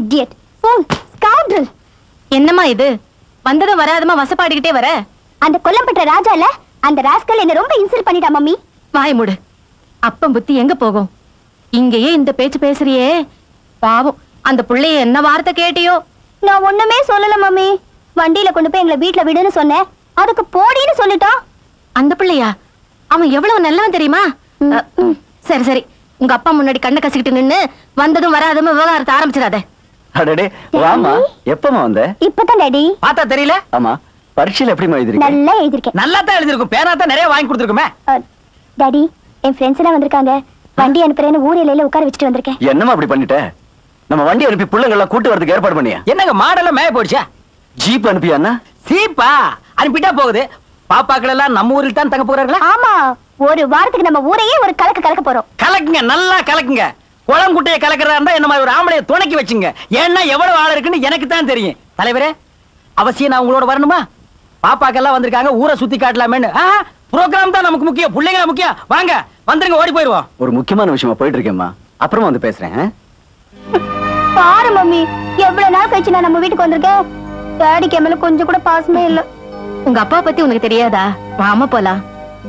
Idiot pool scoundrel என்னம்மா இது வந்ததும் வராதமா வசப்பாடிக்கிட்டே வர அந்த கொல்லப்பட்ட ராஜா இல்ல அந்த ராஸ்கல் என்ன ரொம்ப இன்சல்ட் பண்ணிட்டா மம்மி வாய் மூடு அப்பம் புத்தி எங்க போகும் இங்கேயே இந்த பேச்சு பேசுறியே பாவம் அந்த புள்ளைய என்ன வார்த்தை கேட்டியோ நான் ஒண்ணுமே சொல்லல மம்மி வண்டியில கொண்டு போய் எங்களை வீட்ல விடுன்னு சொன்னேன் அதுக்கு போடின்னு சொல்லிட்டான் அந்த பிள்ளையா அவன் எவ்வளவு நல்லவன் தெரியுமா ம், அ, ம், சரி சரி உங்க அப்பா முன்னாடி கண்ணை கசிக்கிட்டு நின்னு வந்ததும் வராதமா விவகாரத்தை ஆரம்பிச்சிடாத அடடே வாமா எப்பமா வந்த இப்பதான் டாடி பார்த்தா தெரியல ஆமா பரீட்சையில எப்படிமா எழுதிருக்க நல்லா எழுதிருக்கேன் நல்லா தான் எழுதிருக்கும் பேனா தான் நிறைய வாங்கி கொடுத்துருக்குமே அஹ், டாடி என் ஃப்ரெண்ட்ஸ் எல்லாம் வந்திருக்காங்க வண்டி அனுப்புறேன்னு ஊர் எல்லையில உட்கார வச்சுட்டு வந்திருக்கேன் என்னமா அப்படி பண்ணிட்ட நம்ம வண்டி அனுப்பி பிள்ளைங்க எல்லாம் கூட்டு வரதுக்கு ஏற்பாடு பண்ணியா என்னங்க மாடெல்லாம் மேய போயிடுச்சா ஜீப் அனுப்பியாண்ணா சீப்பா அனுப்பிட்டா போகுது பாப்பாக்கள் எல்லாம் நம்ம ஊரில் தான் தங்க போறாங்களா ஆமா ஒரு வாரத்துக்கு நம்ம ஊரையே ஒரு கலக்கு கலக்க போறோம் கலக்குங்க நல்லா கலக்குங்க குளம் குட்டையை கலக்கிறதா இருந்தா என்ன மாதிரி ஒரு ஆம்பளைய துணைக்கி வச்சுங்க ஏன்னா எவ்வளவு ஆள் இருக்குன்னு எனக்கு தான் தெரியும் தலைவரே அவசியம் நான் உங்களோட வரணுமா பாப்பாக்கெல்லாம் வந்திருக்காங்க ஊரை சுத்தி காட்டலாமேன்னு ப்ரோக்ராம் தான் நமக்கு முக்கியம் பிள்ளைங்க முக்கியம் வாங்க வந்துருங்க ஓடி போயிருவோம் ஒரு முக்கியமான விஷயமா போயிட்டு இருக்கேம்மா அப்புறமா வந்து பேசுறேன் ஆ? பாரு மம்மி எவ்வளவு நாள் கழிச்சு நான் நம்ம வீட்டுக்கு வந்திருக்கேன் டாடிக்கு என் மேல கொஞ்சம் கூட பாசமே இல்ல உங்க அப்பா பத்தி உனக்கு தெரியாதா வாமா போலாம்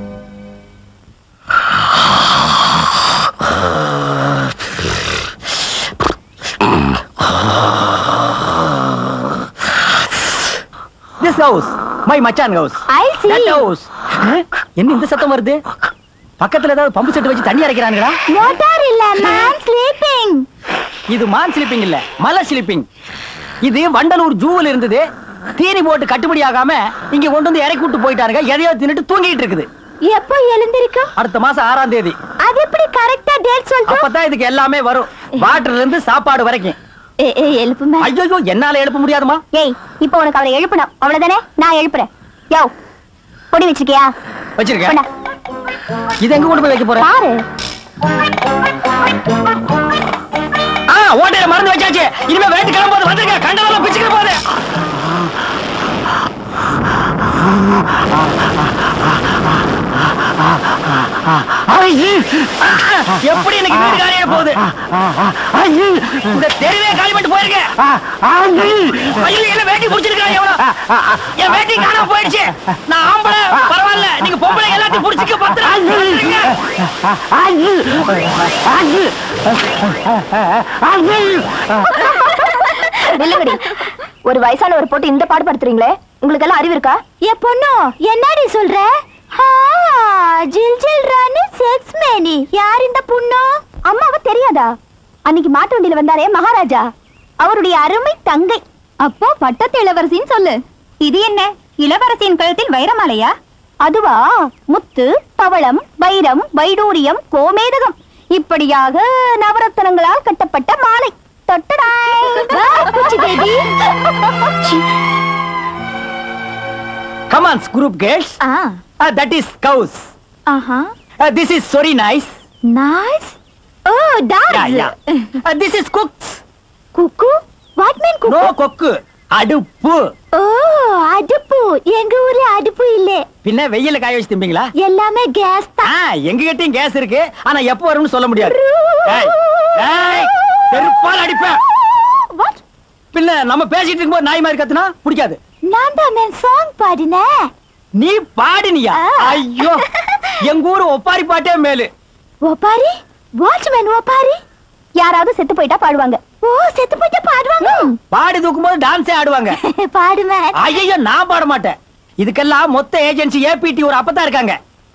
திஸ் ஹவுஸ் மை மச்சான் house I see. That house என்ன இந்த சத்தம் வருது பக்கத்துல ஏதாவது பம்பு செட் வச்சு தண்ணி அரைக்கிறாங்களா வாட்டர் இல்ல மேம் ஸ்லீப்பிங் இது மான் ஸ்லிப்பிங் இல்ல மலை ஸ்லிப்பிங் இது வண்டலூர் ஜூவில் இருந்தது தீனி போட்டு கட்டுப்படி ஆகாம இங்க கொண்டு வந்து இறக்கி விட்டு போயிட்டாருங்க எதையோ தின்னுட்டு தூங்கிட்டு இருக்குது எப்போ எழுந்திருக்கும் அடுத்த மாசம் ஆறாம் தேதி அது எப்படி கரெக்டா டேட் சொல்லிட்டு அப்பதான் இதுக்கு எல்லாமே வரும் வாட்டர்ல இருந்து சாப்பாடு வரைக்கும் எழுப்பு மேம் ஐயோ என்னால எழுப்ப முடியாதுமா ஏய் இப்போ உனக்கு அவரை எழுப்பணும் அவ்வளவுதானே நான் எழுப்புறேன் யோ பொடி வச்சிருக்கியா வச்சிருக்கேன் கொண்டா. இது எங்க கொண்டு போய் வைக்க போறேன் பாரு ஆ ஓட்டையில மறந்து வச்சாச்சு இனிமே வேட்டு கிளம்போது வந்துருங்க கண்டவெல்லாம் பிச்சுக்கிற போது எப்படி எனக்கு வீடு காலியா போகுது இந்த தெருவே காலி பண்ணிட்டு போயிருக்கேன் ஐயோ என்ன வேட்டி புடிச்சிருக்காங்க எவ்வளவு என் வேட்டி காணாம போயிடுச்சு நான் ஆம்பளை பரவாயில்ல நீங்க பொம்பளை எல்லாத்தையும் புடிச்சுக்க பத்திரம் நில்லுங்கடி ஒரு வயசான ஒரு போட்டு இந்த பாடு படுத்துறீங்களே உங்களுக்கு எல்லாம் அறிவு இருக்கா ஏ பொண்ணு என்னடி சொல்ற ஜில் ஜில் ராணி செக்ஸ் மேனி யார் இந்த பொண்ணு அம்மாவ தெரியாதா அன்னைக்கு மாட்டு வண்டியில வந்தாரே மகாராஜா அவருடைய அருமை தங்கை அப்போ பட்டத்து இளவரசின்னு சொல்லு இது என்ன இளவரசியின் கழுத்தில் வைரமாலையா அதுவா முத்து பவளம் வைரம் வைடூரியம் கோமேதகம் இப்படியாக நவரத்தனங்களால் கட்டப்பட்ட மாலை தொட்டடாய் வா, குச்சி பேபி கமான்ஸ் குரூப் கேர்ள்ஸ் ஆ தட் இஸ் கவுஸ் ஆஹா this is sorry nice nice oh டார்ஸ் this is cooks cook what mean no cook கொக்கு அடுப்பு ஓ அடுப்பு எங்க ஊர்ல அடுப்பு இல்ல பின்ன வெயில காய வச்சு திம்பீங்களா எல்லாமே கேஸ் ஆ, தான் எங்க கிட்டயும் கேஸ் இருக்கு ஆனா எப்ப வரும்னு சொல்ல முடியாது ஏய், ஏய், செருப்பால் அடிப்பேன் வாட் பின்ன நம்ம பேசிட்டு இருக்கும்போது நாய் மாதிரி கத்துனா பிடிக்காது நான் தான் மேம் சாங் பாடினேன் நீ பாடினியா ஆ. ஐயோ எங்க ஊரு ஒப்பாரி பாட்டே மேலு ஒப்பாரி வாட்ச்மேன் ஒப்பாரி யாராவது செத்து போயிட்டா பாடுவாங்க ஓ செத்து போயிட்டா பாடுவாங்க பாடி தூக்கும் போது டான்ஸே ஆடுவாங்க பாடுவேன் ஐயோ நான் பாட மாட்டேன் இதுக்கெல்லாம் மொத்த ஏஜென்சி ஏபிடி ஒரு அப்பதான் இருக்காங்க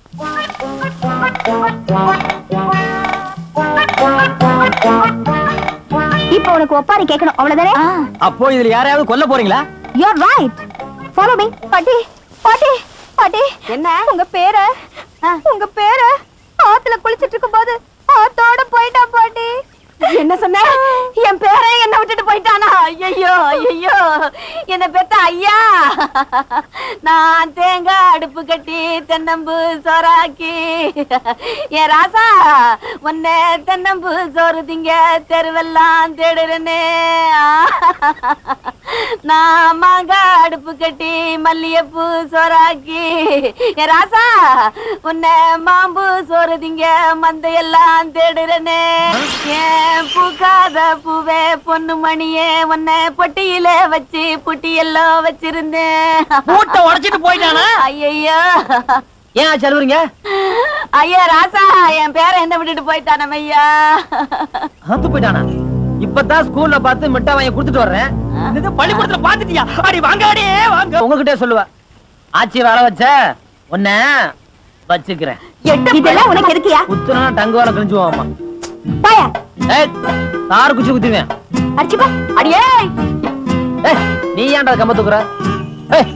இப்போ உனக்கு ஒப்பாரி கேட்கணும் அவ்வளவுதானே அப்போ இதுல யாரையாவது கொல்ல போறீங்களா you are right follow me பாட்டி பாட்டி பாட்டி என்ன உங்க பேர உங்க பேர ஆத்துல குளிச்சிட்டு இருக்கும்போது ஆத்தோட போயிட்டா பாட்டி என்ன சொன்ன என் பேரை என்ன விட்டுட்டு போயிட்டானா ஐயோ ஐயோ என்ன பெத்த ஐயா நான் தேங்காய் அடுப்பு கட்டி தென்னம்பு சோறாக்கி என் ராசா உன்னை தென்னம்பு சோறு திங்க தெருவெல்லாம் தேடுறனே நான் மாங்காய் அடுப்பு கட்டி மல்லிகைப்பூ சோறாக்கி என் ராசா உன்னை மாம்பு சோறு திங்க மந்தையெல்லாம் தேடுறனே ஏன் பூக்காத பூவே பொண்ணு மணியே உன்னை பொட்டியில வச்சு புட்டியெல்லாம் வச்சிருந்தேன் மூட்டை உடைச்சிட்டு போயிட்டானா ஐயையோ ஏன் செலவுறீங்க ஐயா ராசா என் பேரை எந்த விட்டுட்டு போயிட்டானே ஐயா அத்து போயிட்டானா இப்பதான் ஸ்கூல்ல பார்த்து மிட்டாய் வாங்கி கொடுத்துட்டு வர்றேன் இது பள்ளிக்கூடத்துல பாத்துட்டியா அடி வாங்க அடி வாங்க உங்ககிட்டே சொல்லுவ ஆச்சி வேலை வச்ச உன்ன வச்சுக்கிறேன் இதெல்லாம் உனக்கு எதுக்கியா குத்துனா டங்கு வேலை கிழிஞ்சுவாமா பாயா ஏய் தார் குச்சி குத்துவேன் அடிச்சுப்பா அடியே ஏய் நீ ஏன்டா கம்ப தூக்குற ஏய்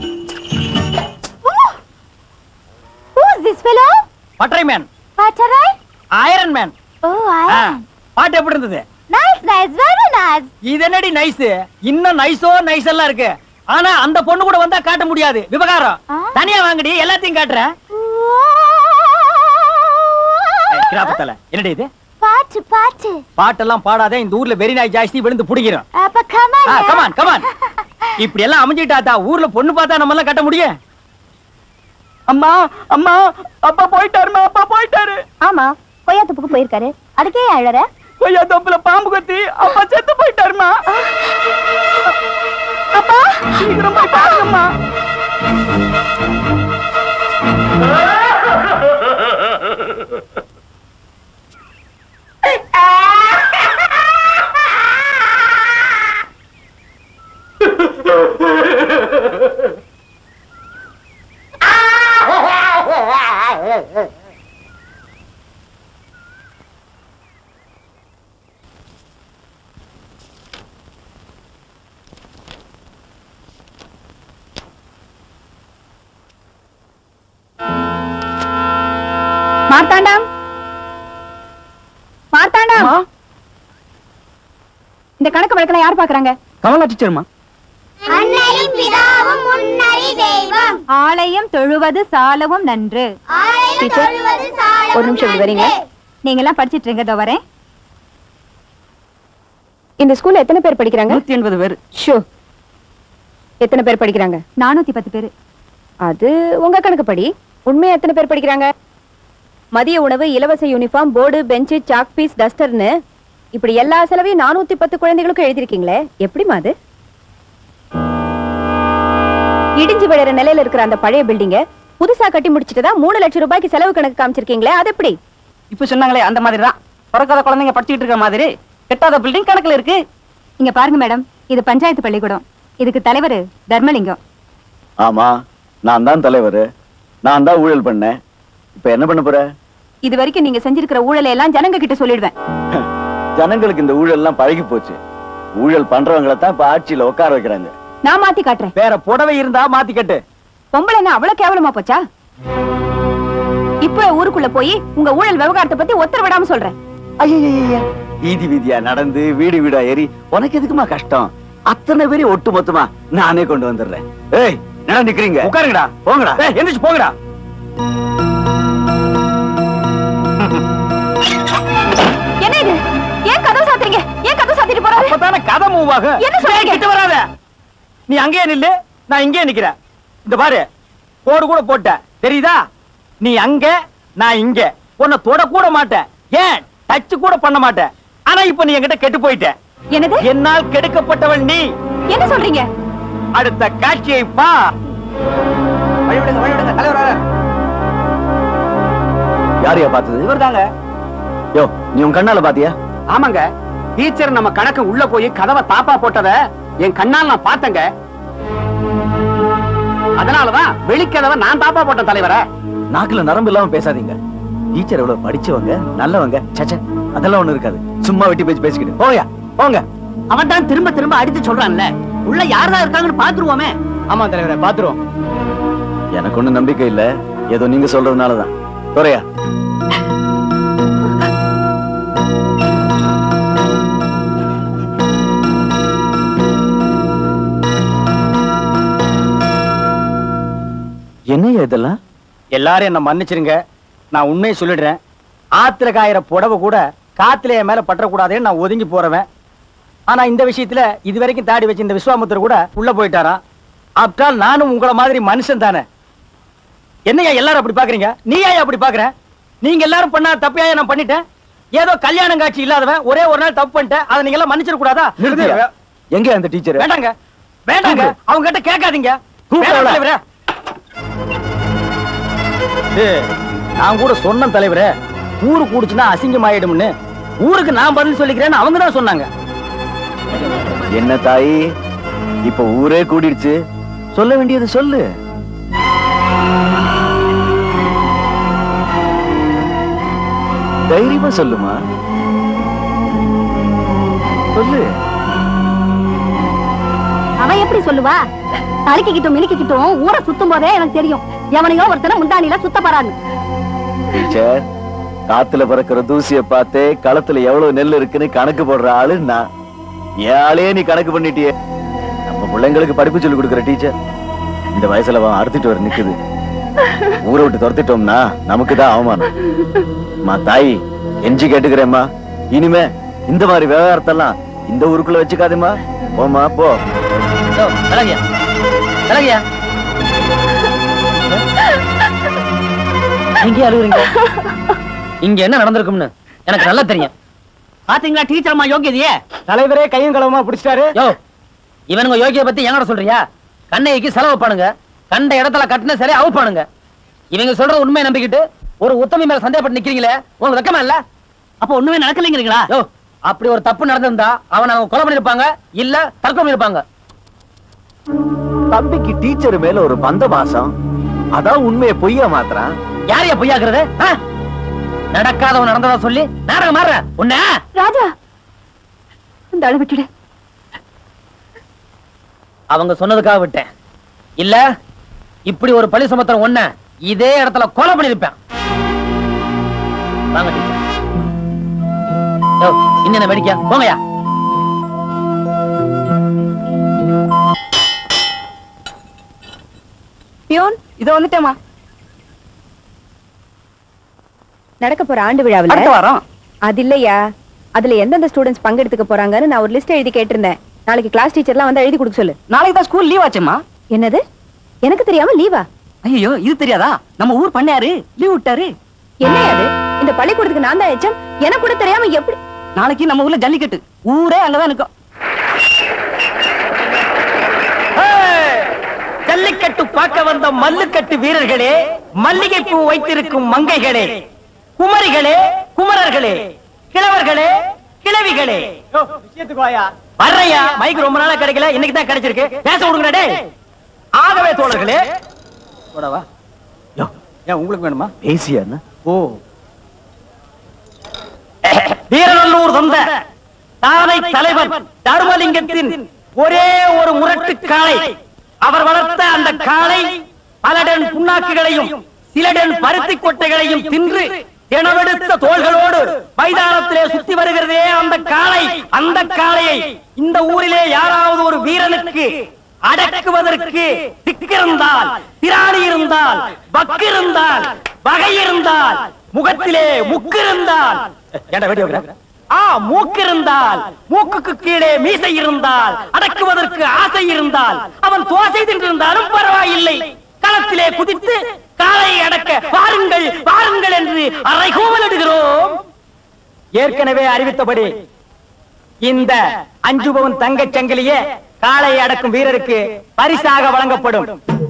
Who is this fellow? பட்டரை man Pacharai? Iron man Oh, I. பாட்டு எப்படி இருந்தது Nice, nice, very nice. இது என்னடி நைஸ் இன்னும் நைஸோ நைஸ் எல்லாம் இருக்கு ஆனா அந்த பொண்ணு கூட வந்தா காட்ட முடியாது விவகாரம் ஆ? தனியா வாங்கடி எல்லாத்தையும் காட்டுறேன் ஏய், கிராப்பத்தல என்னடி இது பாட்டு பாட்டு பாட்டெல்லாம் பாடாத இந்த ஊர்ல வெறி நாய் ஜாஸ்தி விழுந்து புடிக்கிறோம் அப்ப கமான் கமான் கமான் இப்படி எல்லாம் அமைஞ்சிட்டாத்தா ஊர்ல பொண்ணு பார்த்தா நம்ம எல்லாம் கட்ட முடியும் அம்மா அம்மா அப்பா போயிட்டாருமா அப்பா போயிட்டாரு ஆமா கொய்யா துப்புக்கு போயிருக்காரு அதுக்கே ஏன் அழற கொய்யா தொப்புல பாம்பு கத்தி அப்பா செத்து போயிட்டாருமா அப்பா சீக்கிரம் போய் பாருங்கம்மா மார்த்தாண்டம் மார்த்தாண்டம் இந்த கணக்கு வழக்கெல்லாம் யார் பாக்குறாங்க கமலா டீச்சர்மா அன்னையும் பிதாவும் முன்னறி தெய்வம் ஆலயம் தொழுவது சாலவும் நன்று ஆலயம் டீச்சர், தொழுவது சாலவும் ஒரு நிமிஷம் இப்படி வரீங்க நன்று. நீங்க எல்லாம் படிச்சிட்டு இருங்க இதோ வரேன் இந்த ஸ்கூல்ல எத்தனை பேர் படிக்கிறாங்க நூத்தி எண்பது பேர் ஷோ எத்தனை பேர் படிக்கிறாங்க நானூத்தி பத்து பேர் அது உங்க கணக்கு படி உண்மையா எத்தனை பேர் படிக்கிறாங்க மதிய உணவு இலவச uniform board bench chalk piece டஸ்டர்னு இப்படி எல்லா செலவையும் நானூத்தி பத்து குழந்தைகளுக்கும் எழுதிருக்கீங்களே எப்படிமா அது இடிஞ்சு விழுற நிலையில இருக்கிற அந்த பழைய பில்டிங்க புதுசா கட்டி முடிச்சிட்டு தான் மூணு லட்சம் ரூபாய்க்கு செலவு கணக்கு காமிச்சிருக்கீங்களே அது எப்படி இப்ப சொன்னாங்களே அந்த மாதிரி தான் பிறக்காத குழந்தைங்க படிச்சுட்டு இருக்க மாதிரி கெட்டாத பில்டிங் கணக்குல இருக்கு இங்க பாருங்க மேடம் இது பஞ்சாயத்து பள்ளிக்கூடம் இதுக்கு தலைவர் தர்மலிங்கம் ஆமா நான் தான் தலைவர் நான் தான் ஊழல் பண்ணேன் இப்ப என்ன பண்ண போற இது வரைக்கும் நீங்க செஞ்சிருக்கிற ஊழலை எல்லாம் ஜனங்க கிட்ட சொல்லிடுவேன் ஜனங்களுக்கு இந்த ஊழல் எல்லாம் பழகி போச்சு ஊழல் பண்றவங்கள தான் இப்ப ஆட்சியில உட்கார வைக்கிறாங்க நான் மாத்தி காட்டுறேன் வேற புடவை இருந்தா மாத்தி கட்டு பொம்பளை என்ன அவ்வளவு கேவலமா போச்சா இப்ப ஊருக்குள்ள போய் உங்க ஊழல் விவகாரத்தை பத்தி ஒத்தர விடாம சொல்றேன் ஐயையைய. வீதி வீதியா நடந்து வீடு வீடா ஏறி உனக்கு எதுக்குமா கஷ்டம் அத்தனை பேரையும் ஒட்டு மொத்தமா நானே கொண்டு வந்துடுறேன் ஏய் என்ன நிக்கிறீங்க உட்காருங்கடா போங்கடா ஏய், எந்திரிச்சு போங்கடா என்ன இது ஏன் கதவு சாத்துறீங்க ஏன் கதவு சாத்திட்டு போறாரு அப்பதானே கதை மூவ் ஆகும் என்ன சொல்றீங்க? ஏய், கிட்ட வராத நீ அங்கேயே நில்லு நான் இங்கேயே நிக்கிறேன் இந்த பாரு கோடு கூட போட்ட தெரியுதா நீ அங்க நான் இங்க உன்னை தொட கூட மாட்டேன் ஏன் டச் கூட பண்ண மாட்டேன் ஆனா இப்ப நீ என்கிட்ட கெட்டு போயிட்ட என்னது என்னால் கெடுக்கப்பட்டவள் நீ என்ன சொல்றீங்க அடுத்த காட்சியை பா வழிவிடுங்க வழிவிடுங்க தலைவர் வர யாரையா பார்த்தது இவர்தாங்க யோ நீ உன் கண்ணால பாத்தியா ஆமாங்க டீச்சர் நம்ம கணக்கு உள்ள போய் கதவை தாப்பா போட்டத என் கண்ணால் நான் பார்த்தேங்க அதனாலதான் வெளிக்கதவை நான் தாப்பா போட்டேன் தலைவர நாக்குல நரம்பு இல்லாம பேசாதீங்க டீச்சர் எவ்வளவு படிச்சவங்க நல்லவங்க சச்ச அதெல்லாம் ஒண்ணு இருக்காது சும்மா வெட்டி பேச்சு பேசிக்கிட்டு போயா போங்க அவன் தான் திரும்ப திரும்ப அடித்து சொல்றான்ல உள்ள யாரா இருக்காங்கன்னு பாத்துருவோமே ஆமா தலைவரை பாத்துருவோம் எனக்கு ஒண்ணும் நம்பிக்கை இல்ல ஏதோ நீங்க சொல்றதுனாலதான் துறையா என்னய்யா இதெல்லாம் எல்லாரும் என்ன மன்னிச்சிருங்க நான் உண்மையை சொல்லிடுறேன் ஆத்துல காயிற புடவை கூட காத்துல என் மேல பற்றக்கூடாதேன்னு நான் ஒதுங்கி போறவன் ஆனா இந்த விஷயத்துல இது வரைக்கும் தாடி வச்சு இந்த விஸ்வாமுத்தர் கூட உள்ள போயிட்டாராம் ஆப்டால் நானும் உங்கள மாதிரி மனுஷன் தானே என்னையா எல்லாரும் அப்படி பாக்குறீங்க நீயா அப்படி பாக்குற நீங்க எல்லாரும் பண்ணா தப்பையா நான் பண்ணிட்டேன் ஏதோ கல்யாணம் காட்சி இல்லாதவன் ஒரே ஒரு நாள் தப்பு பண்ணிட்டேன் அதை நீங்க எல்லாம் மன்னிச்சிட கூடாதா நிறுத்தியா? எங்க அந்த டீச்சர் வேண்டாங்க வேண்டாங்க கூப்பிடு. அவங்க கிட்ட கேட்காதீங்க கூப்பிடு வேண்டாம் அவளை. தலைவரே. ஏய், நான் கூட சொன்னேன் தலைவரே ஊரு கூடுச்சுன்னா அசிங்கமாயிடும்னு ஊருக்கு நான் பதில் சொல்லிக்கிறேன்னு அவங்க தான் சொன்னாங்க என்ன தாயி இப்ப ஊரே கூடிடுச்சு சொல்ல வேண்டியது சொல்லு தைரியமா சொல்லுமா சொல்லு அவன் எப்படி சொல்லுவா தலிக்கிட்டும் மினுக்கிட்டும் ஊரை சுத்தும் போதே எனக்கு தெரியும் எவனையோ ஒருத்தனை முந்தானில சுத்த போறான்னு டீச்சர் காத்துல பறக்கிற தூசிய பார்த்தே களத்துல எவ்வளவு நெல் இருக்குன்னு கணக்கு போடுற ஆளு நான் என் ஆளே நீ கணக்கு பண்ணிட்டியே நம்ம பிள்ளைங்களுக்கு படிப்பு சொல்லி கொடுக்குற டீச்சர் இந்த வயசுல அவன் அறுத்துட்டு வர நிக்குது ஊரை விட்டு துரத்திட்டோம்னா நமக்கு தான் அவமானம் மா தாய் எஞ்சி கேட்டுக்கிறேம்மா இனிமே இந்த மாதிரி விவகாரத்தெல்லாம் இந்த ஊருக்குள்ள வச்சுக்காதேம்மா போம்மா போ யோ, விலகியா விலகியா எங்கே அழுகுறீங்க இங்க என்ன நடந்திருக்கும்னு எனக்கு நல்லா தெரியும் பாத்தீங்களா டீச்சர் அம்மா யோகியதையே தலைவரே கையும் களவுமா பிடிச்சிட்டாரு யோ இவனுங்க யோகிய பத்தி எங்கட சொல்றியா கண்ணைக்கு செலவு பண்ணுங்க கண்ட இடத்துல கட்டின சரி அவுட் பண்ணுங்க இவங்க சொல்ற உண்மையை நம்பிக்கிட்டு ஒரு உத்தமி மேல சந்தேகப்பட்டு நிக்கிறீங்களே உங்களுக்கு வெக்கமா இல்ல அப்ப ஒண்ணுமே நடக்கலைங்கிறீங்களா யோ அப்படி ஒரு தப்பு நடந்திருந்தா அவனை அவங்க கொலை பண்ணிருப்பாங்க இல்ல தற்கொலை பண்ணிருப்பாங்க தம்பிக்கு டீச்சர் மேல ஒரு பந்த பாசம் அதான் உண்மையை பொய்யா மாத்துறான் யாரையா பொய்யாக்குறது ஆ? நடக்காதவன் நடந்ததா சொல்லி நாடகம் மாறுற உன்ன ராஜா இந்த அளவு விட்டுடு அவங்க சொன்னதுக்காக விட்டேன் இல்ல இப்படி ஒரு பழி சுமத்துற ஒண்ண இதே இடத்துல கொலை பண்ணிருப்பேன் வாங்க டீச்சர் யோ, இன்னென்ன வேடிக்கையா போங்கயா பியோன் இத வந்துட்டேமா நடக்க போற ஆண்டு விழாவுல அடுத்த வாரம் அது இல்லையா அதுல எந்தெந்த ஸ்டூடெண்ட்ஸ் பங்கெடுத்துக்க போறாங்கன்னு நான் ஒரு லிஸ்ட் எழுதி கேட்டிருந்தேன் நாளைக்கு கிளாஸ் டீச்சர்லாம் வந்து எழுதி கொடுக்க சொல்லு நாளைக்கு தான் ஸ்கூல் லீவ் ஆச்சுமா என்னது எனக்கு தெரியாம லீவா ஐயோ இது தெரியாதா நம்ம ஊர் பண்ணையாரு லீவ் விட்டாரு என்ன அது இந்த பள்ளிக்கூடத்துக்கு நான் தான் எச்சம் எனக்கு கூட தெரியாம எப்படி நாளைக்கு நம்ம ஊர்ல ஜல்லிக்கட்டு ஊரே அங்கதான் நிக்கும் ஜல்லிக்கட்டு பார்க்க வந்த மல்லுக்கட்டு வீரர்களே மல்லிகை பூ வைத்திருக்கும் மங்கைகளே குமரிகளே குமரர்களே கிழவர்களே கிழவிகளே விஷயத்துக்கு வாயா வர்றையா மைக் ரொம்ப நாளா கிடைக்கல இன்னைக்கு தான் கிடைச்சிருக்கு பேச விடுங்கடா டேய் ஆகவே தோழர்களே போடவா யோ, ஏன் உங்களுக்கு வேணுமா பேசியா ஓ வீரநல்லூர் வந்த தானை தலைவன் தர்மலிங்கத்தின் ஒரே ஒரு முரட்டு காளை அவர் வளர்த்த அந்த காளை பல டன் புண்ணாக்குகளையும் சில டன் பருத்தி கொட்டைகளையும் தின்று தினவெடுத்த தோள்களோடு மைதானத்திலே சுத்தி வருகிறதே அந்த காளை அந்த காளையை இந்த ஊரிலே யாராவது ஒரு வீரனுக்கு அடக்குவதற்கு திக்கிருந்தால் திராணி இருந்தால் பக்கு இருந்தால் வகை இருந்தால் முகத்திலே முக்கு இருந்தால் ஏன்டா வெடி வைக்கிற? ஆ மூக்கு இருந்தால் மூக்குக்கு கீழே மீசை இருந்தால் அடக்குவதற்கு ஆசை இருந்தால் அவன் தோசை தின்றிருந்தாலும் பரவாயில்லை களத்திலே குதித்து காலை அடக்க வாருங்கள் வாருங்கள் என்று அறைகூவலிடுகிறோம் ஏற்கனவே அறிவித்தபடி இந்த அஞ்சு பவுன் தங்கச் சங்கிலியே காளை அடக்கும் வீரருக்கு பரிசாக வழங்கப்படும்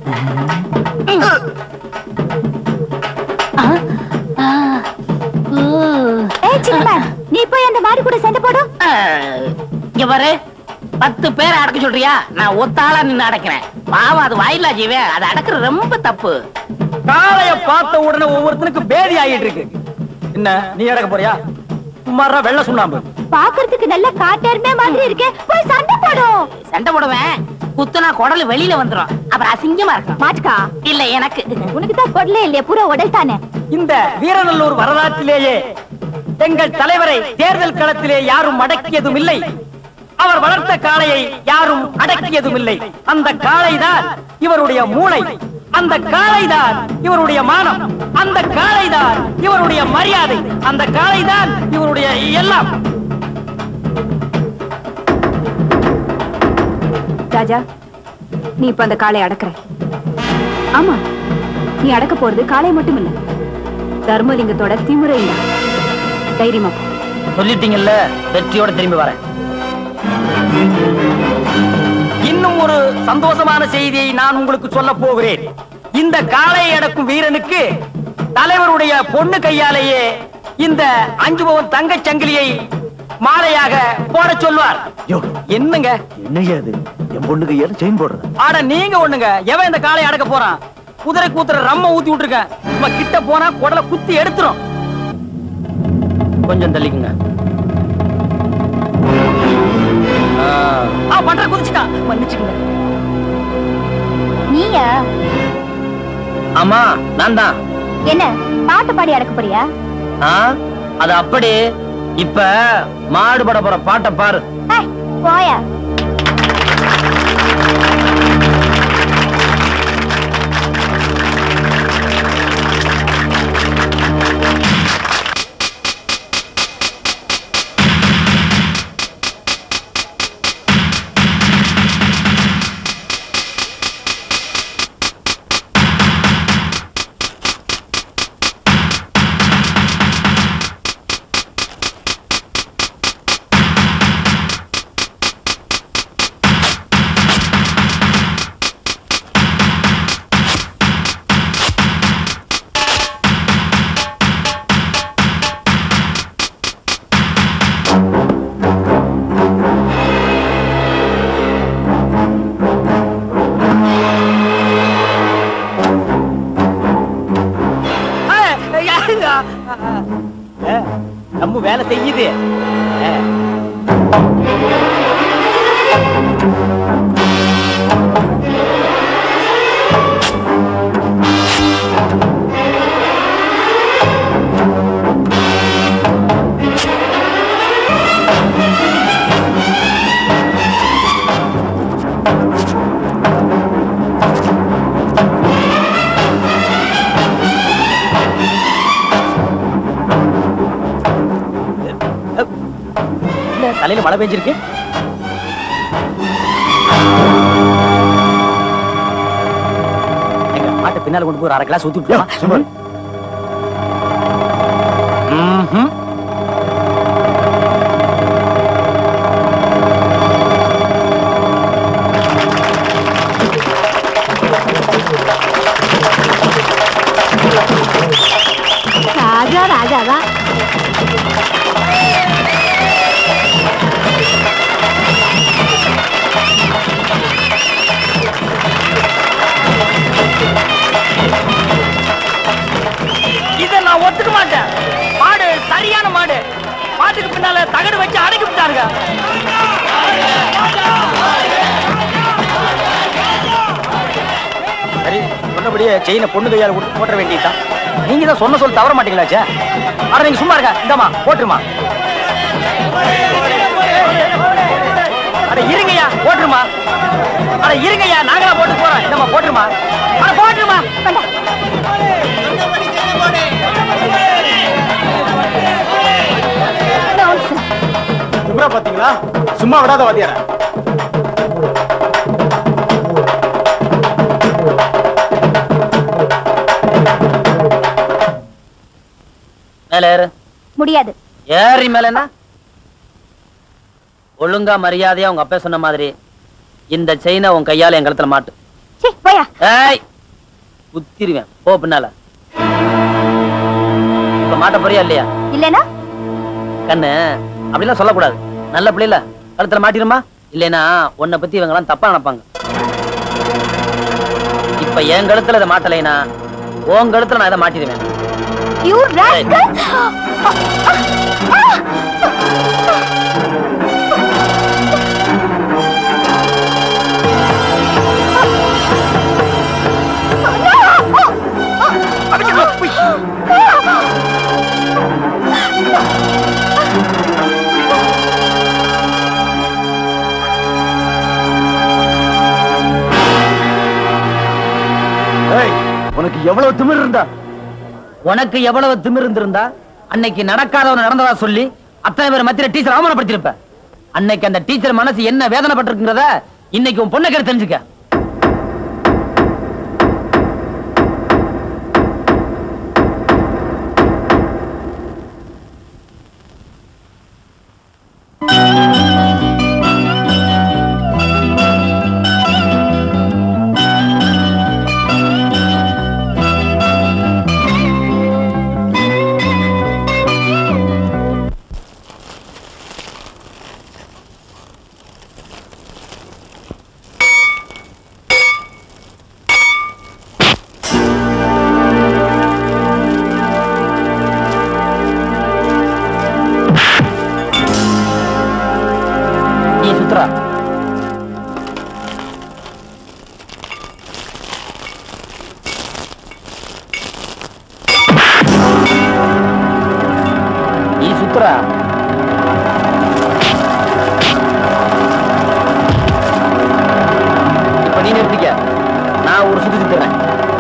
ஏய் சின்னமன் நீ போய் அந்த மாடு கூட சண்டை போடு இங்க பாரு பத்து பேர் அடக்க சொல்றியா நான் ஒத்தாளா நின்னு அடக்கிறேன் பாவம் அது வாயிலா ஜீவே அது அடக்குறது ரொம்ப தப்பு காளைய பார்த்த உடனே ஒவ்வொருத்தனுக்கு பேதி ஆகிட்டு இருக்கு என்ன நீ அடக்க போறியா சும்மாரா வெள்ள சுண்ணாம்பு பாக்குறதுக்கு நல்ல காட்டெருமை மாதிரி இருக்கே போய் சண்டை போடு சண்டை போடுவேன் குத்துனா குடல் வெளியில வந்துரும் அப்புறம் அசிங்கமா இருக்கும் மாட்டுக்கா இல்ல எனக்கு உனக்கு தான் கொடலே இல்லையா பூரா உடல் தானே இந்த வீரநல்லூர் வரலாற்றிலேயே எங்கள் தலைவரை தேர்தல் களத்திலே யாரும் அடக்கியதும் இல்லை அவர் வளர்த்த காளையை யாரும் அடக்கியதும் இல்லை அந்த காளைதான் இவருடைய மூளை அந்த காளைதான் இவருடைய மானம் அந்த காளைதான் இவருடைய மரியாதை அந்த காளைதான் இவருடைய எல்லாம் ராஜா நீ இப்ப அந்த காளை அடக்குற ஆமா நீ அடக்க போறது காளை மட்டும் இல்ல தர்மலிங்கத்தோட திமுறையும் தான் தைரியமா போ. சொல்லிட்டீங்கல்ல வெற்றியோட திரும்பி வரேன் இன்னும் ஒரு சந்தோஷமான செய்தியை நான் உங்களுக்கு சொல்ல போகிறேன் இந்த காளை அடக்கும் வீரனுக்கு தலைவருடைய பொண்ணு கையாலேயே இந்த அஞ்சு பவன் தங்கச் சங்கிலியை மாலையாக போட சொல்வார் யோ என்னங்க என்னையா அது என் பொண்ணுக்கு ஏன் செயின் போடுறது ஆட நீங்க ஒண்ணுங்க எவன் இந்த காளை அடக்க போறான் குதிரை கூத்துற ரம்ம ஊத்தி விட்டுருக்கேன் நம்ம கிட்ட போனா குடலை குத்தி எடுத்துரும் கொஞ்சம் தள்ளிக்குங்க ஆ. ஆ, பண்ற குதிச்சுட்டான் மன்னிச்சுக்கங்க நீயா ஆமா நான் தான் என்ன பாட்டு பாடி அடக்க போறியா ஆ, அது அப்படி இப்ப மாடு பட போற பாட்டை பாரு ஏய், போயா நம்ம வேலை செய்யுது ஆ. என்ன தலையில மழை பெஞ்சிருக்கு எங்க மாட்டை பின்னால கொண்டு போய் ஒரு அரை கிளாஸ் ஊத்தி விட்டுமா சும்மா ம்ஹும். ராஜா ராஜாவா இத நான் ஒத்துக்க மாட்டேன் மாடு சரியான மாடு மாட்டுக்கு பின்னால தகடு வச்சு அடக்கி விட்டாருங்க சரி சொன்னபடியே செயினை பொண்ணு கையால கொடுத்து போட்ட வேண்டியதுதான் நீங்க தான் சொன்ன சொல் தவற மாட்டீங்களாச்சே அட நீங்க சும்மா இருக்க இந்தாமா போட்டுருமா அட இருங்கய்யா போட்டுருமா அட இருங்கய்யா நாங்களா போட்டு போறோம் இந்தமா போட்டுருமா அட போட்டுருமா சும்மா பாத்தீங்களா சும்மா விடாத வாத்தியார மேல ஏறு முடியாது ஏறி மேலனா ஒழுங்கா மரியாதையா உங்க அப்பா சொன்ன மாதிரி இந்த செயினை உன் கையால என் கழுத்துல மாட்டு சீ போயா ஏய் குத்திருவேன் போ பின்னால இப்ப மாட்ட போறியா இல்லையா இல்லனா கண்ணு அப்படிலாம் சொல்லக்கூடாது நல்ல பிள்ளைல கழுத்துல மாட்டிருமா இல்லைனா உன்னை பத்தி இவங்க எல்லாம் தப்பா நினைப்பாங்க இப்ப என் கழுத்துல இதை மாட்டலைனா உன் கழுத்துல நான் இதை மாட்டிடுவேன் யூ ராஸ்கல் ஏய் உனக்கு எவ்வளவு திமிர் இருந்தா உனக்கு எவ்வளவு திமிர் இருந்திருந்தா அன்னைக்கு நடக்காதவன நடந்ததா சொல்லி அத்தனை பேர் மத்தியில டீச்சர் அவமானப்படுத்திருப்ப அன்னைக்கு அந்த டீச்சர் மனசு என்ன வேதனைப்பட்டிருக்கிறத இன்னைக்கு உன் பொண்ணை கரு தெரிஞ்சுக்க நீ சுத்துறா நீ சுத்துறா இப்ப நீ நிறுத்திக்க நான் ஒரு சுத்தி சுத்துறேன்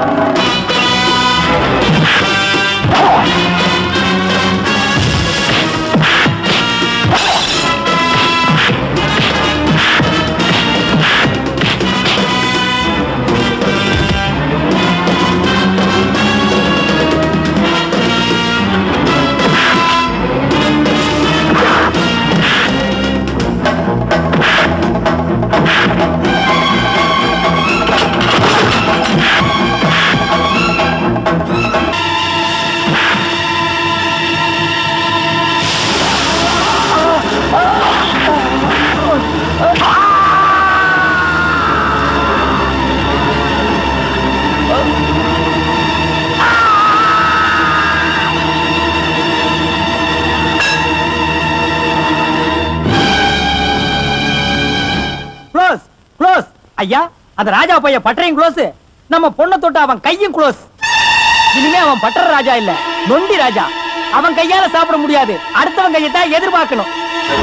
க்ளோஸ் க்ளோஸ் ஐயா அந்த ராஜா பையன் பட்டறையும் க்ளோஸ் நம்ம பொண்ணை தொட்டு அவன் கையும் க்ளோஸ் இனிமே அவன் பட்டற ராஜா இல்ல நொண்டி ராஜா அவன் கையால சாப்பிட முடியாது அடுத்தவன் கையத்தான் எதிர்பார்க்கணும்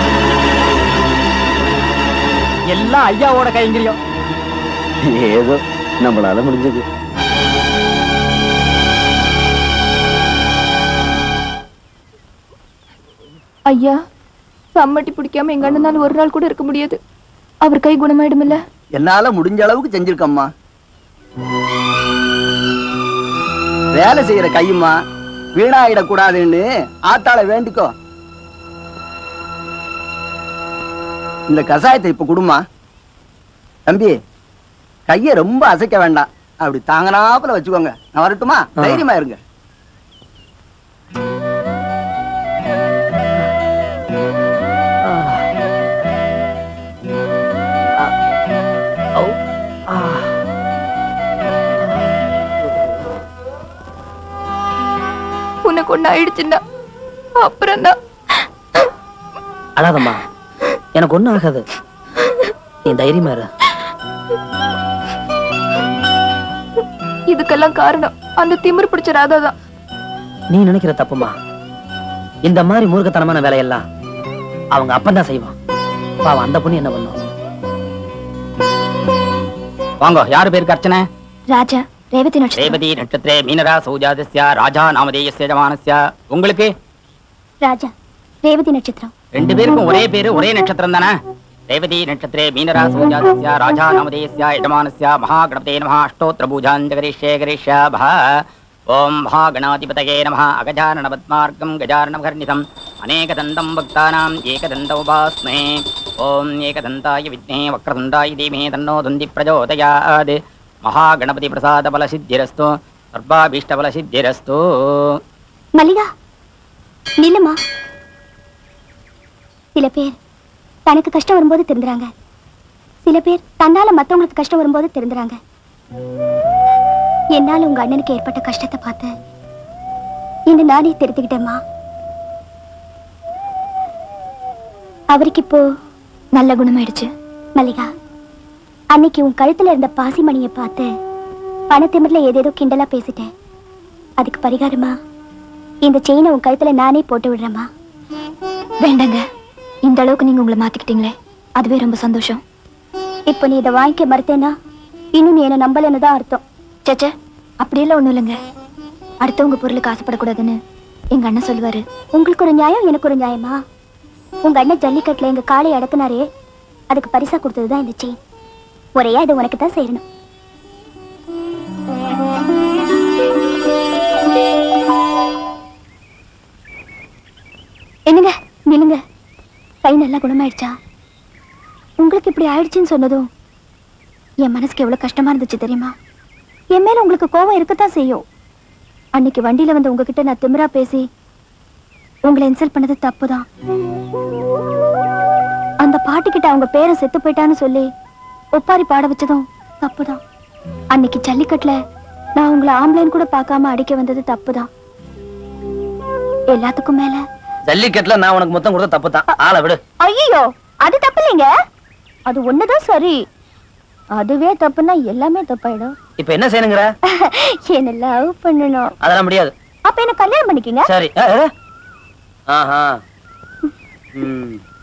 எல்லாம் ஐயாவோட கைங்கரியம் ஏதோ நம்மளால முடிஞ்சது ஐயா சம்மட்டி பிடிக்காம எங்க அண்ணனால ஒரு நாள் கூட இருக்க முடியாது அவர் கை குணமாயிடுமில்ல என்னால முடிஞ்ச அளவுக்கு செஞ்சிருக்கம்மா வேலை செய்யற கையுமா வீணாயிடக்கூடாதுன்னு ஆத்தாள வேண்டிக்கோ இந்த கசாயத்தை இப்ப குடுமா தம்பி கைய ரொம்ப அசைக்க வேண்டாம் அப்படி தாங்கனாப்புல வச்சுக்கோங்க நான் வரட்டுமா தைரியமா இருங்க உனக்கு ஒண்ணு ஆயிடுச்சுன்னா அப்புறம் தான் அழாதம்மா எனக்கு ஒண்ணும் ஆகாது நீ தைரியமா இரு இதுக்கெல்லாம் காரணம் அந்த திமிர் பிடிச்ச ராதா தான் நீ நினைக்கிற தப்புமா இந்த மாதிரி மூர்க்கத்தனமான வேலையெல்லாம் அவங்க அப்பன் தான் செய்வான் பாவம் அந்த பொண்ணு என்ன பண்ணும் வாங்க யாரு பேருக்கு அர்ச்சனை ராஜா ரேவதி நட்சத்திரம் ரேவதி நட்சத்திரே மீனரா சௌஜாதஸ்ய ராஜா நாமதேயஸ்ய ஜமானஸ்ய உங்களுக்கு ராஜா ரேவதி நட்சத்திரம் ரெண்டு பேருக்கும் ஒரே பேரு ஒரே நட்சத்திரம் தானே ரேவதி நட்சத்திரே மீனரா சௌஜாதஸ்ய ராஜா நாமதேயஸ்ய யஜமானஸ்ய மகாகணபதே நமः அஷ்டோத்திர பூஜான் ஜகரிஷ்யே கரிஷ்யாபः ஓம் மகாகணாதிபதயே நமः அகஜானன பத்மார்க்கம் கஜானனகர்ணிதம் அநேகதந்தம் பக்தானாம் ஏகதந்தமுபாஸ்மஹே ஓம் ஏகதந்தாய வித்மே வக்ரதுண்டாய தீமஹி தன்னோ துந்தி பிரச்சோதயாத் மகாகணபதி பிரசாத பல சித்திரஸ்து சர்வாபீஷ்ட பல சித்திரஸ்து மல்லிகா நில்லுமா சில பேர் தனக்கு கஷ்டம் வரும்போது திருந்துறாங்க சில பேர் தன்னால மத்தவங்களுக்கு கஷ்டம் வரும்போது திருந்துறாங்க என்னால உங்க அண்ணனுக்கு ஏற்பட்ட கஷ்டத்தை பார்த்து இந்த நானே திருத்திக்கிட்டேம்மா அவருக்கு இப்போ நல்ல குணமாயிடுச்சு மல்லிகா அன்னைக்கு உன் கழுத்துல இருந்த பாசிமணியை பார்த்து பணத்திமிர்ல ஏதேதோ கிண்டலா பேசிட்டேன் அதுக்கு பரிகாரமா இந்த செயினை உன் கழுத்துல நானே போட்டு விடுறேம்மா வேண்டாங்க இந்த அளவுக்கு நீங்க உங்களை மாத்திக்கிட்டீங்களே அதுவே ரொம்ப சந்தோஷம் இப்போ நீ இதை வாங்கிக்க மறுத்தேன்னா இன்னும் நீ என்ன நம்பலன்னு தான் அர்த்தம் சேச்சே அப்படியெல்லாம் ஒண்ணும் இல்லைங்க அடுத்தவங்க பொருளுக்கு ஆசைப்படக்கூடாதுன்னு எங்க அண்ணன் சொல்லுவாரு உங்களுக்கு ஒரு நியாயம் எனக்கு ஒரு நியாயமா உங்க அண்ணன் ஜல்லிக்கட்டுல எங்க காலை அடக்குனாரே அதுக்கு பரிசா கொடுத்ததுதான் இந்த செயின் ஒரே அது உனக்கு தான் செய்யணும் என்னங்க நில்லுங்க கை நல்லா குணமாயிடுச்சா உங்களுக்கு இப்படி ஆயிடுச்சுன்னு சொன்னதும் என் மனசுக்கு எவ்வளவு கஷ்டமா இருந்துச்சு தெரியுமா என் மேல உங்களுக்கு கோபம் இருக்கத்தான் செய்யும் அன்னைக்கு வண்டியில வந்து உங்ககிட்ட நான் திமிரா பேசி உங்களை இன்சல்ட் பண்ணது தப்புதான் அந்த பாட்டுக்கிட்ட அவங்க பேரன் செத்து போயிட்டான்னு சொல்லி ஒப்பாரி பாட வச்சதும் தப்புதான் அன்னைக்கு ஜல்லிக்கட்டுல நான் உங்களை ஆம்பளைன்னு கூட பார்க்காம அடிக்க வந்தது தப்புதான் எல்லாத்துக்கும் மேல ஜல்லிக்கட்டுல நான் உனக்கு மொத்தம் கொடுத்த தப்பு தான் ஆளை விடு ஐயோ அது தப்பு இல்லைங்க அது ஒண்ணுதான் சரி அதுவே தப்புன்னா எல்லாமே தப்பாயிடும் இப்ப என்ன செய்யணுங்கிற என்ன லவ் பண்ணணும் அதெல்லாம் முடியாது அப்ப என்ன கல்யாணம் பண்ணிக்கங்க சரி அஹ், அஹ். ஆஹா ம்